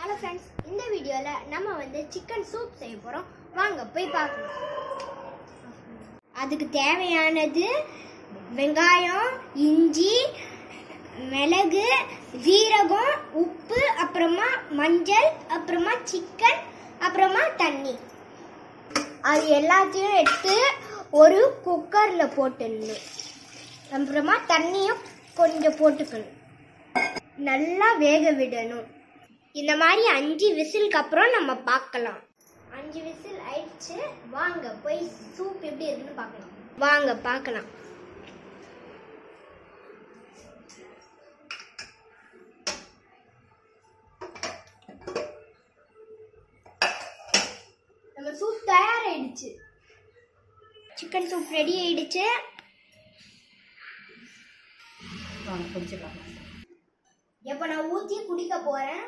Hello friends இந்த வீடியோவில் நம்ம வந்து சிக்கன் சூப் செய்ய போகிறோம் வாங்க போய் பார்க்கலாம் அதுக்கு தேவையானது வெங்காயம் இஞ்சி மிளகு ஜீரகம் உப்பு அப்புறமா மஞ்சள் அப்புறமா சிக்கன் அப்புறமா தண்ணி அது எல்லாத்தையும் எடுத்து ஒரு குக்கரில் போட்டுடணும் அப்புறமா தண்ணியும் கொஞ்சம் போட்டுக்கணும் நல்லா வேக விடணும் இந்த மாதிரி அஞ்சு விசிலுக்கு அப்புறம் நம்ம பார்க்கலாம் அஞ்சு விசில் ஆயிடுச்சு வாங்க போய் சூப் எப்படி இருக்குன்னு பார்க்கலாம் வாங்க பார்க்கலாம் நம்ம சூப் தயாராயிடுச்சு சிக்கன் சூப் ரெடி ஆயிடுச்சு வாங்க குடிச்சுக்கலாம் எப்ப நான் ஊத்தி குடிக்க போறேன்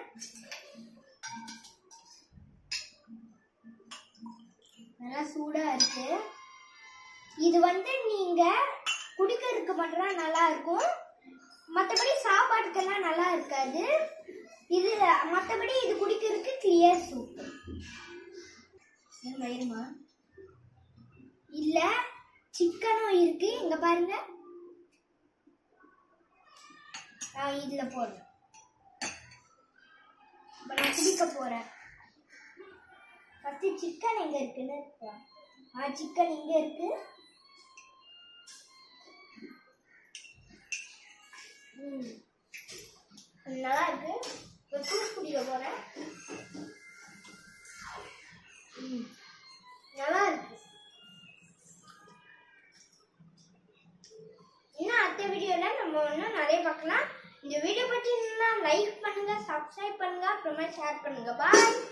நல்லா சூடா இருக்கு இது வந்து நீங்க குடிக்கிறதுக்கு மட்டும் நல்லா இருக்கும் மற்றபடி சாப்பாட்டுக்கெல்லாம் நல்லா இருக்காது இது மற்றபடி இது குடிக்கிறதுக்கு கிளியர் சூப் இருமா இருமா இல்ல சிக்கனும் இருக்கு இங்க பாருங்க நான் இதுல போடுறேன் இப்ப நான் குடிக்க போறேன் ஃபர்ஸ்ட் சிக்கன் எங்க இருக்குன்னு பாரு. ஆ சிக்கன் இங்க இருக்கு ம். இது நல்லா இருக்கு இப்போ சூப் குடிக்க போறேன் ம். நல்லா இருக்கு இன்னும் அடுத்த வீடியோல நம்ம இன்னும் நிறைய பார்க்கலாம் இந்த வீடியோ பத்தி லைக் பண்ணுங்க சப்ஸ்கிரைப் பண்ணுங்க அப்புறமா ஷேர் பண்ணுங்க பாய்